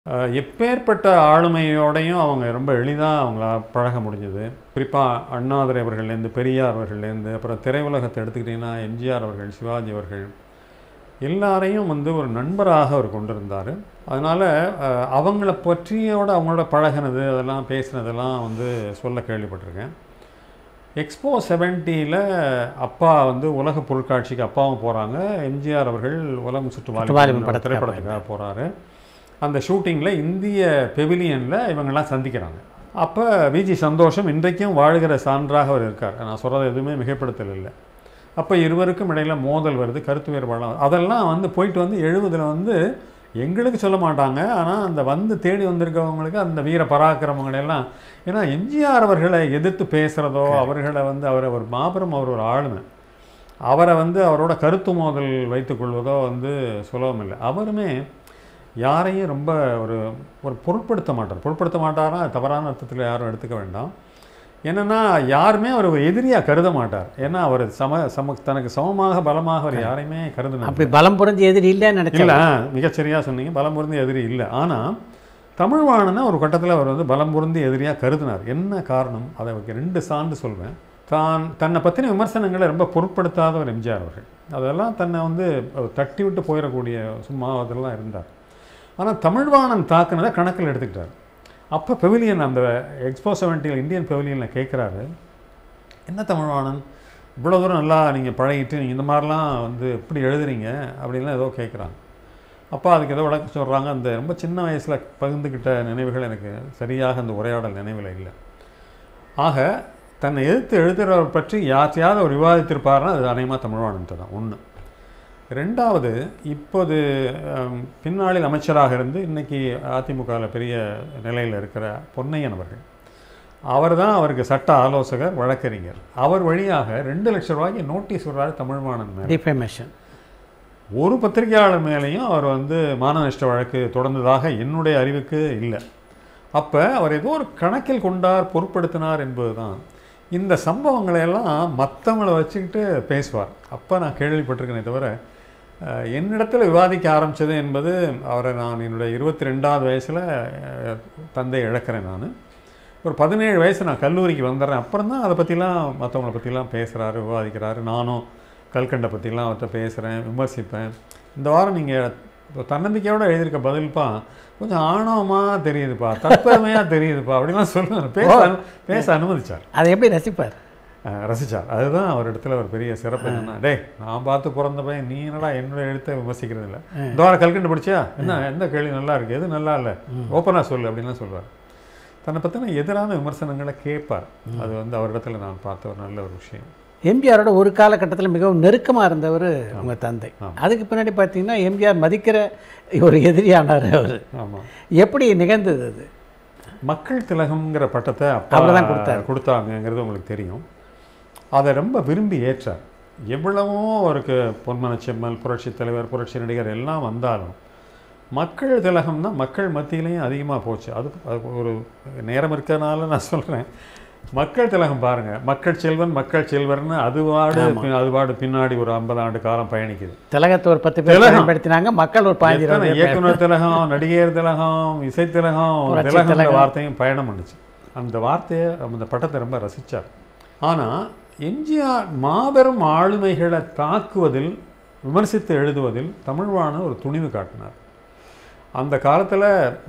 அஹ், எப்பேற்பட்ட ஆளுமையோடையும் அவங்க ரொம்ப எளிதாக அவங்கள பழக முடிஞ்சது குறிப்பாக அண்ணாதுரை அவர்கள்லேருந்து பெரியார் அவர்கள்லேருந்து அப்புறம் திரையுலகத்தை எடுத்துக்கிட்டிங்கன்னா எம்ஜிஆர் அவர்கள் சிவாஜி அவர்கள் எல்லாரையும் வந்து ஒரு நண்பராக அவர் கொண்டிருந்தார் அதனால் அவங்கள பற்றியோட அவங்களோட பழகினது அதெல்லாம் பேசினதெல்லாம் வந்து சொல்ல கேள்விப்பட்டிருக்கேன் எக்ஸ்போ செவன்ட்டியில் அப்பா வந்து உலக பொருட்காட்சிக்கு அப்பாவும் போகிறாங்க எம்ஜிஆர் அவர்கள் உலகம் சுற்று வாலிபன் வாலிபன் படத்துக்காக திரைப்படத்துக்காக போகிறாரு அந்த ஷூட்டிங்கில் இந்திய பெவிலியனில் இவங்கெல்லாம் சந்திக்கிறாங்க அப்போ விஜி சந்தோஷம் இன்றைக்கும் வாழ்கிற சான்றாக அவர் இருக்கார் நான் சொல்கிறது எதுவுமே மிகைப்படுத்தல் இல்லை அப்போ இருவருக்கும் இடையில மோதல் வருது கருத்து வேறுபாடு அதெல்லாம் வந்து போயிட்டு வந்து எழுபதில் வந்து எங்களுக்கு சொல்ல மாட்டாங்க ஆனால் அந்த வந்து தேடி வந்திருக்கவங்களுக்கு அந்த வீர பராக்கிரமங்களை எல்லாம் ஏன்னா எம்ஜிஆர் அவர்களை எதிர்த்து பேசுகிறதோ அவர்களை வந்து அவர் ஒரு மாபெரும் அவர் ஒரு ஆளுமை அவரை வந்து அவரோட கருத்து மோதல் வைத்துக்கொள்வதோ வந்து சுலபம் இல்லை அவருமே யாரையும் ரொம்ப ஒரு ஒரு பொருட்படுத்த மாட்டார் பொருட்படுத்த மாட்டாரா தவறான அர்த்தத்தில் யாரும் எடுத்துக்க வேண்டாம் என்னன்னா யாருமே அவர் ஒரு எதிரியாக கருத மாட்டார் ஏன்னா அவர் சம சம தனக்கு சமமாக பலமாக அவர் யாரையுமே கருதினார் அப்படி பலம் புரிஞ்சு எதிரி இல்லைன்னு நினைச்சேன் இல்லை மிகச்சரியாக சொன்னீங்க பலம் பொருந்தி எதிரி இல்லை ஆனால் தமிழ்வாணனை ஒரு கட்டத்தில் அவர் வந்து பலம் பொருந்தி எதிரியாக கருதினார் என்ன காரணம் அதை அவருக்கு ரெண்டு சான்று சொல்வேன் தான் தன்னை பற்றின விமர்சனங்களை ரொம்ப பொருட்படுத்தாத ஒரு எம்ஜிஆர் அவர்கள் அதெல்லாம் தன்னை வந்து அவர் தட்டி விட்டு போயிடக்கூடிய சும்மா அதெல்லாம் இருந்தார் ஆனால் தமிழ்வாணன் தாக்குனதை கணக்கில் எடுத்துக்கிட்டார் அப்போ பெவிலியன் அந்த எக்ஸ்போ செவன்ட்டியில் இந்தியன் பெவிலியனில் கேட்குறாரு என்ன தமிழ்வாணன் இவ்வளோ தூரம் நல்லா நீங்கள் பழகிட்டு நீங்கள் இந்த மாதிரிலாம் வந்து எப்படி எழுதுறீங்க அப்படின்லாம் ஏதோ கேட்குறாங்க அப்பா அதுக்கு ஏதோ விளக்கம் சொல்கிறாங்க அந்த ரொம்ப சின்ன வயசில் பகிர்ந்துக்கிட்ட நினைவுகள் எனக்கு சரியாக அந்த உரையாடல் நினைவில் இல்லை ஆக தன்னை எதிர்த்து எழுதுகிறவர் பற்றி யார்த்தையாவது அவர் விவாதித்திருப்பாருன்னா அது அநேகமாக தமிழ்வாணன்ட்டு தான் ஒன்று ரெண்டாவது இப்போது அம், பின்னாளில் அமைச்சராக இருந்து இன்னைக்கு அதிமுகவில் பெரிய நிலையில் இருக்கிற பொன்னையன் அவர்கள் அவர் தான் அவருக்கு சட்ட ஆலோசகர் வழக்கறிஞர் அவர் வழியாக ரெண்டு லட்சம் ரூபாய்க்கு நோட்டீஸ் விடுறாரு தமிழ்வாணன் மேலே டிஃபேமேஷன் ஒரு பத்திரிகையாளர் மேலேயும் அவர் வந்து மான நஷ்ட வழக்கு தொடர்ந்ததாக என்னுடைய அறிவுக்கு இல்லை அப்போ அவர் ஏதோ ஒரு கணக்கில் கொண்டார் பொருட்படுத்தினார் என்பதுதான் இந்த சம்பவங்களை எல்லாம் மற்றவங்களை வச்சுக்கிட்டு பேசுவார் அப்போ நான் கேள்விப்பட்டிருக்கேனே தவிர அஹ், என்னிடத்தில் விவாதிக்க ஆரம்பித்தது என்பது அவரை நான் என்னுடைய இருபத்தி ரெண்டாவது வயசில் தந்தை இழக்கிறேன் நான் ஒரு பதினேழு வயசு நான் கல்லூரிக்கு வந்துடுறேன் அப்புறம் தான் அதை பற்றிலாம் மற்றவங்கள பற்றிலாம் பேசுகிறாரு விவாதிக்கிறாரு நானும் கல்கண்டை பற்றிலாம் அவர்கிட்ட பேசுகிறேன் விமர்சிப்பேன் இந்த வாரம் நீங்கள் தன்னம்பிக்கையோட எழுதியிருக்க பதில்ப்பா கொஞ்சம் ஆணவமாக தெரியுதுப்பா தற்பெருமையாக தெரியுதுப்பா அப்படிலாம் சொல்லுவார் பேச அனு- பேச அனுமதிச்சார் அதை எப்படி ரசிப்பார் அஹ் ரசிச்சார் அதுதான் அவர் இடத்துல ஒரு பெரிய சிறப்பு என்னன்னா டேய் நான் பார்த்து பிறந்த பையன் நீ என்னடா என்னோட எழுத்தை விமர்சிக்கிறது இல்லை இந்த வாரம் கல்கண்டு படிச்சியா என்ன எந்த கேள்வி நல்லா இருக்கு எது நல்லா இல்லை ஓப்பனாக சொல்லு அப்படின்லாம் சொல்லுவார் தன்னை பற்றின எதிரான விமர்சனங்களை கேட்பார் அது வந்து அவரிடத்துல நான் பார்த்த ஒரு நல்ல ஒரு விஷயம் எம்ஜிஆரோட ஒரு காலகட்டத்தில் மிகவும் நெருக்கமாக இருந்தவர் உங்கள் தந்தை ஆமா. அதுக்கு பின்னாடி பார்த்தீங்கன்னா எம்ஜிஆர் மதிக்கிற ஒரு எதிரியானார் அவர் ஆமாம் எப்படி நிகழ்ந்தது அது மக்கள் திலகம்ங்கிற பட்டத்தை அப்பா அவர்தான் கொடுத்தாரு. கொடுத்தாங்கங்கிறது உங்களுக்கு தெரியும் அதை ரொம்ப விரும்பி ஏற்றார் எவ்வளவோ அவருக்கு பொன்மன செம்மல் புரட்சி தலைவர் புரட்சி நடிகர் எல்லாம் வந்தாலும் மக்கள் திலகம் தான் மக்கள் மத்தியிலையும் அதிகமாக போச்சு அது அது ஒரு நேரம் இருக்கிறதுனால நான் சொல்கிறேன் மக்கள் திலகம் பாருங்க மக்கள் செல்வன் மக்கள் செல்வர்னு அதுவாடு பின்- அதுவாடு பின்னாடி ஒரு ஐம்பது ஆண்டு காலம் பயணிக்குது திலகத்தை ஒரு பத்து பேர் திலகம். பயன்படுத்தினாங்க மக்கள் ஒரு பாஞ்சு எத்தனை இருபது பேர் இயக்குனர் திலகம் நடிகர் திலகம் இசை திலகம் புரட்சி திலகம்ன்ற திலகம். வார்த்தையும் பயணம் பண்ணுச்சு அந்த வார்த்தையை அந்த பட்டத்தை ரொம்ப ரசிச்சார் ஆனால் எம்ஜிஆர் மாபெரும் ஆளுமைகளை தாக்குவதில் விமர்சித்து எழுதுவதில் தமிழ்வாண ஒரு துணிவு காட்டினார் அந்த காலத்தில்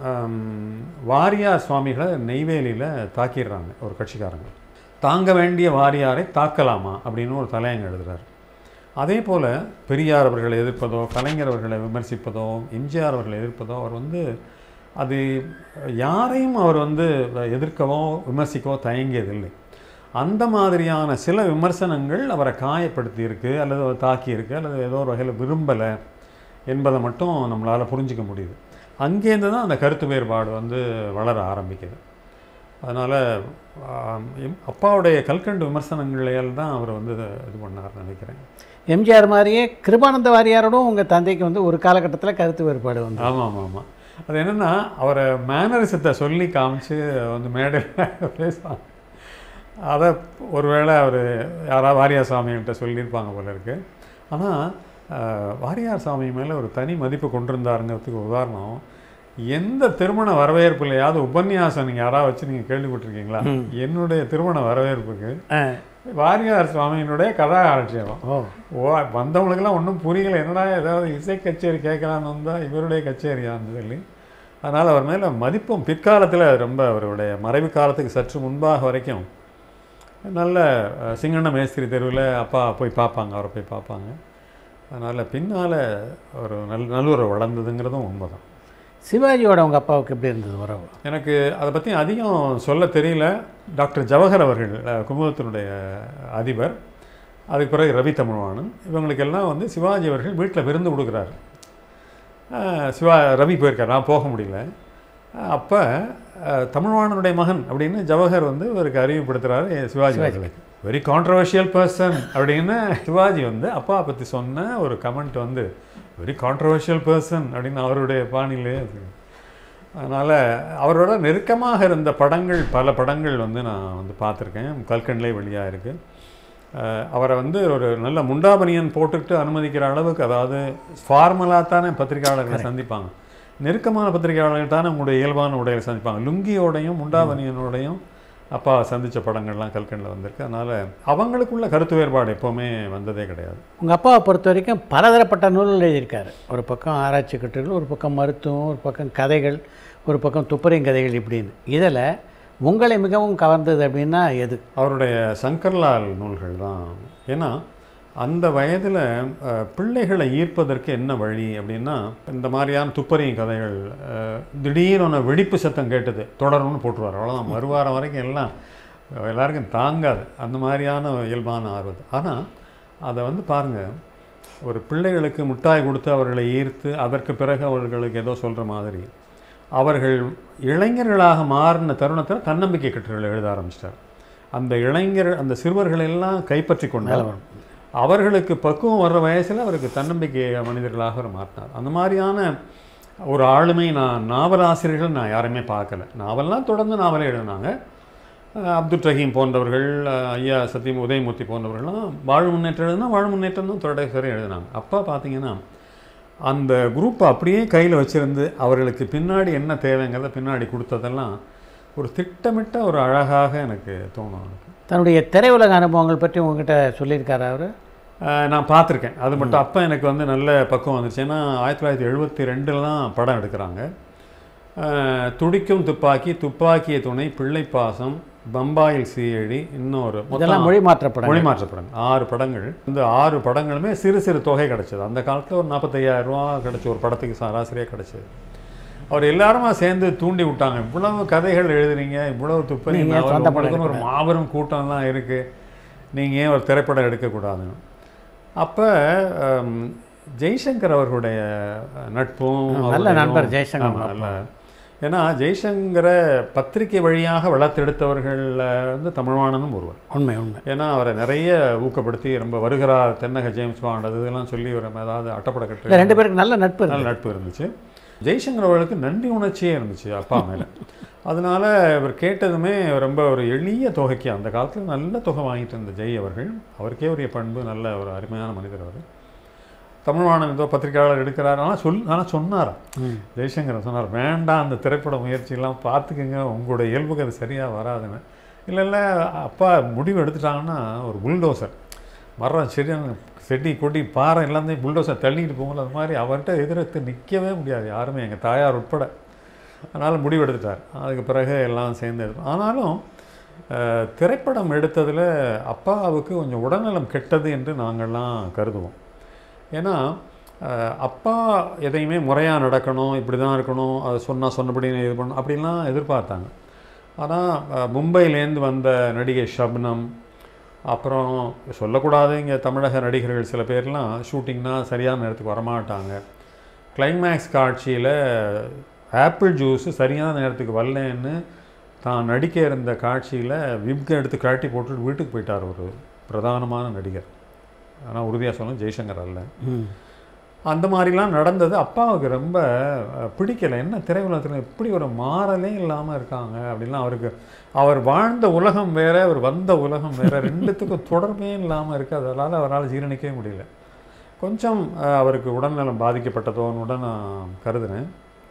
வாரியார் சுவாமிகளை நெய்வேலியில் தாக்கிடுறாங்க ஒரு கட்சிக்காரங்க தாங்க வேண்டிய வாரியாரை தாக்கலாமா அப்படின்னு ஒரு தலையங்க எழுதுறாரு அதே போல் பெரியார் அவர்களை எதிர்ப்பதோ கலைஞர் அவர்களை விமர்சிப்பதோ எம்ஜிஆர் அவர்களை எதிர்ப்பதோ அவர் வந்து அது யாரையும் அவர் வந்து எதிர்க்கவோ விமர்சிக்கவோ தயங்கியதில்லை அந்த மாதிரியான சில விமர்சனங்கள் அவரை காயப்படுத்தி இருக்கு அல்லது அவர் தாக்கியிருக்கு அல்லது ஏதோ ஒரு வகையில் விரும்பலை என்பதை மட்டும் நம்மளால் புரிஞ்சிக்க முடியுது அங்கேருந்து தான் அந்த கருத்து வேறுபாடு வந்து வளர ஆரம்பிக்குது அதனால் அப்பாவுடைய கல்கண்டு விமர்சனங்களையால் தான் அவர் வந்து இதை இது பண்ணார்னு நினைக்கிறேன் எம்ஜிஆர் மாதிரியே கிருபானந்த வாரியாரோடும் உங்கள் தந்தைக்கு வந்து ஒரு காலகட்டத்தில் கருத்து வேறுபாடு வந்து ஆமாம் ஆமாம் ஆமாம் அது என்னென்னா அவரை மேனரிசத்தை சொல்லி காமிச்சு வந்து மேடையில் பேசுவாங்க அதை ஒருவேளை அவர் யாராவது வாரியார் சாமிகிட்ட சொல்லியிருப்பாங்க போல இருக்கு ஆனால் வாரியார் சாமி மேலே ஒரு தனி மதிப்பு கொண்டிருந்தாருங்கிறதுக்கு உதாரணம் எந்த திருமண வரவேற்புலையாவது உபன்யாசம் நீங்கள் யாராவது வச்சு நீங்கள் கேள்விப்பட்டிருக்கீங்களா என்னுடைய திருமண வரவேற்புக்கு ஆ. வாரியார் சுவாமியினுடைய கதா ஆட்சேபம் ஓ ஓ வந்தவங்களுக்கெல்லாம் ஒன்றும் புரியல என்னடா ஏதாவது இசை கச்சேரி கேட்கலான்னு வந்தால் இவருடைய கச்சேரியான்னு சொல்லி அதனால் அவர் மேலே மதிப்பும் பிற்காலத்தில் ரொம்ப அவருடைய மறைவு காலத்துக்கு சற்று முன்பாக வரைக்கும் நல்ல அஹ், சிங்கண்ண மேஸ்திரி தெருவில் அப்பா போய் பார்ப்பாங்க அவரை போய் பார்ப்பாங்க அதனால் பின்னால் ஒரு நல் நல்லுறவு வளர்ந்ததுங்கிறதும் உண்மைதான் சிவாஜியோட உங்கள் அப்பாவுக்கு எப்படி இருந்தது உறவு எனக்கு அதை பற்றி அதிகம் சொல்ல தெரியல டாக்டர் ஜவஹர் அவர்கள் அஹ், குமுதத்தினுடைய அதிபர் அதுக்கு பிறகு ரவி தமிழ்வாணன் இவங்களுக்கெல்லாம் வந்து சிவாஜி அவர்கள் வீட்டில் விருந்து கொடுக்குறாரு அஹ், சிவா ரவி போயிருக்கார் நான் போக முடியல அப்போ தமிழ்வாணனுடைய மகன் அப்படின்னு ஜவஹர் வந்து இவருக்கு அறிமுகப்படுத்துகிறாரு சிவாஜி அவர்களுக்கு வெரி கான்ட்ரவர்ஷியல் பர்சன் அப்படின்னு சிவாஜி வந்து அப்பா பற்றி சொன்ன ஒரு கமெண்ட் வந்து வெரி கான்ட்ரவர்ஷியல் பர்சன் அப்படின்னு அவருடைய பாணியிலே அது அதனால் அவரோட நெருக்கமாக இருந்த படங்கள் பல படங்கள் வந்து நான் வந்து பார்த்துருக்கேன் கல்கண்லே வெளியாக இருக்குது அவரை வந்து ஒரு நல்ல முண்டாபனியன் போட்டுக்கிட்டு அனுமதிக்கிற அளவுக்கு அதாவது ஃபார்மலாக தானே பத்திரிகையாளர்களை சந்திப்பாங்க நெருக்கமான பத்திரிகையாளர்கள் தானே உங்களுடைய இயல்பான உடையில் சந்திப்பாங்க லுங்கியோடையும் முண்டாபனியனோடையும் அப்பா சந்தித்த படங்கள்லாம் கல்கண்டில் வந்திருக்கு அதனால் அவங்களுக்குள்ள கருத்து வேறுபாடு எப்போவுமே வந்ததே கிடையாது உங்கள் அப்பாவை பொறுத்த வரைக்கும் பலதரப்பட்ட நூல்கள் எழுதியிருக்காரு ஒரு பக்கம் ஆராய்ச்சி கட்டுரைகள் ஒரு பக்கம் மருத்துவம் ஒரு பக்கம் கதைகள் ஒரு பக்கம் துப்பறியும் கதைகள் இப்படின்னு இதில் உங்களை மிகவும் கவர்ந்தது அப்படின்னா எது அவருடைய சங்கர்லால் நூல்கள் தான் ஏன்னா அந்த வயதில் பிள்ளைகளை ஈர்ப்பதற்கு என்ன வழி அப்படின்னா இந்த மாதிரியான துப்பறியும் கதைகள் அஹ், திடீர்னு வெடிப்பு சத்தம் கேட்டது தொடரணும்னு போட்டுருவார் அவ்வளோதான் மறுவாரம் வரைக்கும் எல்லாம் எல்லாருக்கும் தாங்காது அந்த மாதிரியான இயல்பான ஆர்வம் ஆனால் அதை வந்து பாருங்கள் ஒரு பிள்ளைகளுக்கு முட்டாய் கொடுத்து அவர்களை ஈர்த்து அதற்கு பிறகு அவர்களுக்கு ஏதோ சொல்கிற மாதிரி அவர்கள் இளைஞர்களாக மாறின தருணத்தில் தன்னம்பிக்கை கட்டுரைகளை எழுத ஆரம்பிச்சிட்டார் அந்த இளைஞர் அந்த சிறுவர்கள் எல்லாம் கைப்பற்றி கொண்டார் அவர்களுக்கு பக்குவம் வர்ற வயசில் அவருக்கு தன்னம்பிக்கை மனிதர்களாக அவர் மாற்றினார் அந்த மாதிரியான ஒரு ஆளுமை நான் நாவலாசிரியர்கள் நான் யாருமே பார்க்கல நாவல்லாம் தொடர்ந்து நாவலே எழுதினாங்க அஹ் அப்துல் ரஹீம் போன்றவர்கள் அஹ் ஐயா சத்தியம் உதயமூர்த்தி போன்றவர்கள்லாம் வாழ் முன்னேற்றம் எழுதுனா வாழ் முன்னேற்றம் தான் தொடர்ச்சி எழுதினாங்க அப்பா பார்த்தீங்கன்னா அந்த குரூப்பை அப்படியே கையில் வச்சிருந்து அவர்களுக்கு பின்னாடி என்ன தேவைங்கிறத பின்னாடி கொடுத்ததெல்லாம் ஒரு திட்டமிட்ட ஒரு அழகாக எனக்கு தோணும் எனக்கு தன்னுடைய திரையுலக அனுபவங்கள் பற்றி உங்ககிட்ட சொல்லியிருக்காரு அவர் அஹ் நான் பார்த்துருக்கேன் அது மட்டும் அப்போ எனக்கு வந்து நல்ல பக்குவம் வந்துச்சு ஏன்னா ஆயிரத்தி தொள்ளாயிரத்தி எழுபத்தி ரெண்டில் தான் படம் எடுக்கிறாங்க அஹ் துடிக்கும் துப்பாக்கி துப்பாக்கிய துணை பிள்ளை பாசம் பம்பாயில் சீயழி இன்னொரு இதெல்லாம் மொழி மாற்றப்படம் மொழி மாற்ற படங்கள் ஆறு படங்கள் இந்த ஆறு படங்களுமே சிறு சிறு தொகை கிடைச்சது அந்த காலத்தில் ஒரு நாற்பத்தையாயிரம் ரூபா கிடைச்ச ஒரு படத்துக்கு சராசரியாக கிடைச்சது அவர் எல்லாருமா சேர்ந்து தூண்டி விட்டாங்க இவ்வளவு கதைகள் எழுதுறீங்க இவ்வளவு துப்பறி நீங்க நாவல், சொந்த படம் உங்களுக்குன்னு ஒரு மாபெரும் கூட்டம்லாம் இருக்குது நீங்கள் ஏன் ஒரு திரைப்படம் எடுக்கக்கூடாதுன்னு அப்போ ஜெய்சங்கர் அவர்களுடைய நட்பும் நல்ல அவருடைய- நண்பர் ஜெய்சங்கர் ஆமா, நல்ல ஏன்னா ஜெய்சங்கரை பத்திரிகை வழியாக வளர்த்தெடுத்தவர்களில் வந்து தமிழ்வாணனும் ஒருவர் உண்மை உண்மை ஏன்னா அவரை நிறைய ஊக்கப்படுத்தி ரொம்ப வருகிறார் தென்னக ஜேம்ஸ் பாண்ட் அது இதெல்லாம் சொல்லி ஒரு ஏதாவது அட்டப்பட இல்லை கட்டு ரெண்டு பேருக்கு நல்ல நட்பு நல்ல இருக்கு நட்பு இருந்துச்சு ஜெய்சங்கர் அவர்களுக்கு நன்றி உணர்ச்சியே இருந்துச்சு அப்பா மேலே அதனால இவர் கேட்டதுமே ரொம்ப ஒரு எளிய தொகைக்கு அந்த காலத்தில் நல்ல தொகை வாங்கிட்டு இருந்த ஜெய் அவர்கள் அவருக்கே உரிய பண்பு நல்ல ஒரு அருமையான மனிதர் அவர் தமிழ்வாணன் ஏதோ பத்திரிகையாளர் எடுக்கிறார் ஆனால் சொல் ஆனால் சொன்னாராம் ம். ஜெய்சங்கர் சொன்னார் வேண்டாம் அந்த திரைப்பட முயற்சியெல்லாம் பார்த்துக்குங்க உங்களோட இயல்புக்கு அது சரியாக வராதுன்னு இல்லை இல்லை அப்பா முடிவு எடுத்துட்டாங்கன்னா ஒரு புல்டோசர் மரம் சரியான செடி கொடி பாறை எல்லாத்தையும் புல்டோசர் தள்ளிட்டு போகும்போது அது மாதிரி அவர்கிட்ட எதிர்த்து நிற்கவே முடியாது யாருமே எங்கள் தாயார் உட்பட அதனால் முடிவு எடுத்துட்டார் அதுக்கு பிறகு எல்லாம் சேர்ந்து எடுத்தோம். ஆனாலும் அஹ், திரைப்படம் எடுத்ததில் அப்பாவுக்கு கொஞ்சம் உடல்நலம் கெட்டது என்று நாங்கள்லாம் கருதுவோம் ஏன்னா அஹ், அப்பா எதையுமே முறையாக நடக்கணும் இப்படி தான் இருக்கணும் அது சொன்னால் சொன்னபடி இது பண்ணணும் அப்படிலாம் எதிர்பார்த்தாங்க ஆனால் மும்பையிலேருந்து வந்த நடிகை ஷப்னம் அப்புறம் சொல்லக்கூடாது இங்கே தமிழக நடிகர்கள் சில பேர்லாம் ஷூட்டிங்னா சரியான நேரத்துக்கு வரமாட்டாங்க கிளைமேக்ஸ் காட்சியில் ஆப்பிள் ஜூஸு சரியான நேரத்துக்கு வரலன்னு தான் நடிக்க இருந்த காட்சியில் விப்கை எடுத்து காட்டி போட்டுட்டு வீட்டுக்கு போயிட்டார் ஒரு பிரதானமான நடிகர் ஆனால் உறுதியாக சொல்ல ஜெய்சங்கர் அல்ல ம் அந்த மாதிரிலாம் நடந்தது அப்பாவுக்கு ரொம்ப அஹ், பிடிக்கல என்ன திரையுலகத்தில் இப்படி ஒரு மாறலே இல்லாமல் இருக்காங்க அப்படின்லாம் அவருக்கு அவர் வாழ்ந்த உலகம் வேற அவர் வந்த உலகம் வேற ரெண்டுத்துக்கும் தொடர்பே இல்லாமல் இருக்கு அதனால் அவரால் ஜீரணிக்கவே முடியல கொஞ்சம் அஹ், அவருக்கு உடல்நலம் பாதிக்கப்பட்டதோன்னு கூட நான் கருதுனேன்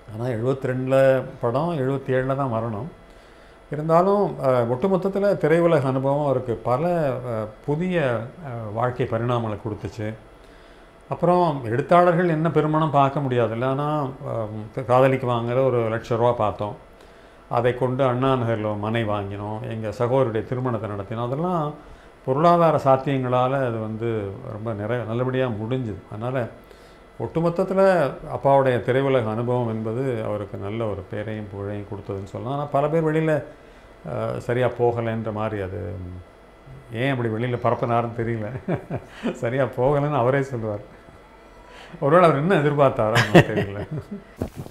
ஆனால் எழுபத்தி ரெண்டில் படம் எழுபத்தி ஏழில் தான் மரணம் இருந்தாலும் அஹ், ஒட்டுமொத்தத்தில் திரையுலக அனுபவம் அவருக்கு பல அஹ், புதிய அஹ், வாழ்க்கை பரிணாமங்களை கொடுத்துச்சு அப்புறம் எழுத்தாளர்கள் என்ன பெருமனம் பார்க்க முடியாதுல்ல ஆனால் காதலிக்கு வாங்குற ஒரு லட்ச ரூபா பார்த்தோம் அதை கொண்டு அண்ணா நகரில் மனை வாங்கினோம் எங்கள் சகோதரருடைய திருமணத்தை நடத்தினோம் அதெல்லாம் பொருளாதார சாத்தியங்களால் அது வந்து ரொம்ப நிறைய நல்லபடியாக முடிஞ்சுது அதனால் ஒட்டுமொத்தத்தில் அப்பாவுடைய திரையுலக அனுபவம் என்பது அவருக்கு நல்ல ஒரு பேரையும் புகழையும் கொடுத்ததுன்னு சொல்லலாம் ஆனால் பல பேர் வெளியில் சரியாக போகலைன்ற மாதிரி அது ஏன் அப்படி வெளியில் பரப்பினாருன்னு தெரியல சரியாக போகலைன்னு அவரே சொல்லுவார் ஒருவேளை அவர் என்ன எதிர்பார்த்தாரோ தெரியல